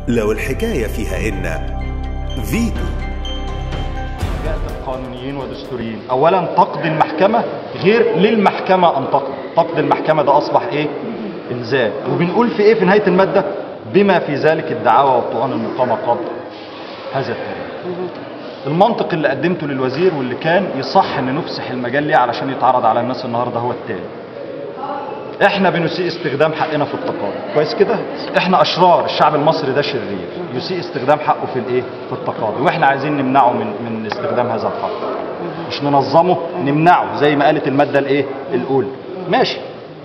لو الحكاية فيها إن فيتو جاءت القانونيين والدستوريين اولا تقضي المحكمه غير للمحكمه ان تقضي تقضي المحكمه ده اصبح ايه الزام وبنقول في ايه في نهايه الماده بما في ذلك الدعاوى والطعون المقامه قبل هذا التاريخ المنطق اللي قدمته للوزير واللي كان يصح ان نفسح المجال ليه علشان يتعرض على الناس النهارده هو التالي احنا بنسيء استخدام حقنا في التقاضي كويس كده احنا اشرار الشعب المصري ده شرير يسيء استخدام حقه في الايه في التقاضي واحنا عايزين نمنعه من من استخدام هذا الحق مش ننظمه نمنعه زي ما قالت الماده الايه الاولى ماشي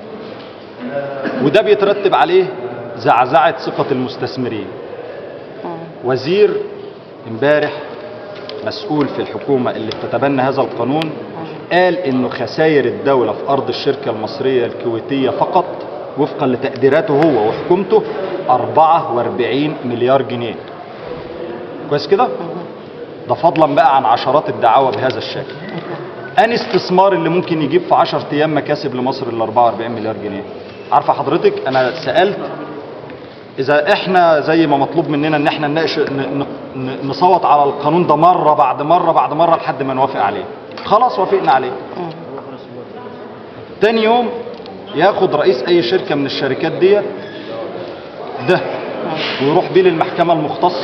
وده بيترتب عليه زعزعه ثقه المستثمرين وزير امبارح مسؤول في الحكومة اللي بتتبنى هذا القانون قال انه خسائر الدولة في ارض الشركة المصرية الكويتية فقط وفقا لتقديراته هو وحكومته 44 مليار جنيه كويس كده ده فضلا بقى عن عشرات الدعاوى بهذا الشكل ان استثمار اللي ممكن يجيب في 10 ايام مكاسب لمصر ال 44 مليار جنيه عارفه حضرتك انا سالت اذا احنا زي ما مطلوب مننا ان احنا نناقش ن- ن- نصوت على القانون ده مره بعد مره بعد مره لحد ما نوافق عليه خلاص وافقنا عليه تاني يوم ياخد رئيس اي شركه من الشركات دي ده ويروح بيه للمحكمه المختصه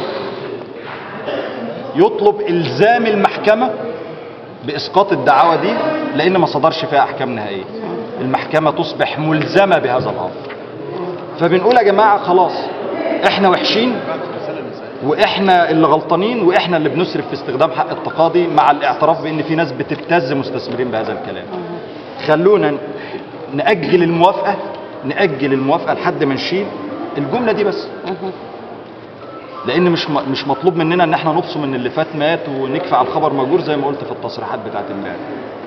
يطلب الزام المحكمه باسقاط الدعاوى دي لان ما صدرش فيها احكام نهائيه المحكمه تصبح ملزمه بهذا الامر فبنقول يا جماعه خلاص احنا وحشين واحنا اللي غلطانين واحنا اللي بنسرف في استخدام حق التقاضي مع الاعتراف بان في ناس بتبتز مستثمرين بهذا الكلام خلونا ناجل الموافقه ناجل الموافقه لحد ما نشيل الجمله دي بس لان مش م- مش مطلوب مننا ان احنا نبصم ان اللي فات مات ونكفي على الخبر مجور زي ما قلت في التصريحات بتاعت امبارح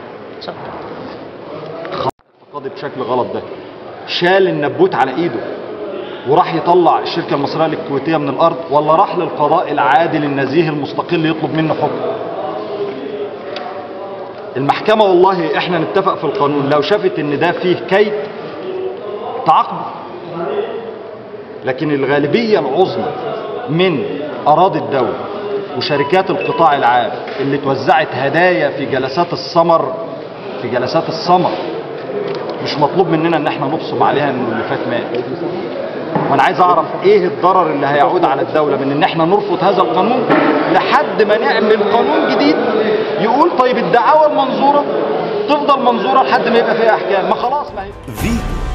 التقاضي بشكل غلط ده شال النبوت على ايده وراح يطلع الشركه المصريه للكويتيه من الارض ولا راح للقضاء العادل النزيه المستقل يطلب منه حكم المحكمه والله احنا نتفق في القانون لو شافت ان ده فيه كيد تعاقبه لكن الغالبيه العظمى من اراضي الدوله وشركات القطاع العام اللي توزعت هدايا في جلسات السمر في جلسات السمر مش مطلوب مننا ان احنا نبصم عليها ان اللي فات مات وانا عايز اعرف ايه الضرر اللي هيعود على الدوله من ان احنا نرفض هذا القانون لحد ما نعمل قانون جديد يقول طيب الدعاوى المنظوره تفضل منظوره لحد ما يبقى فيها احكام ما خلاص ما هي فيتو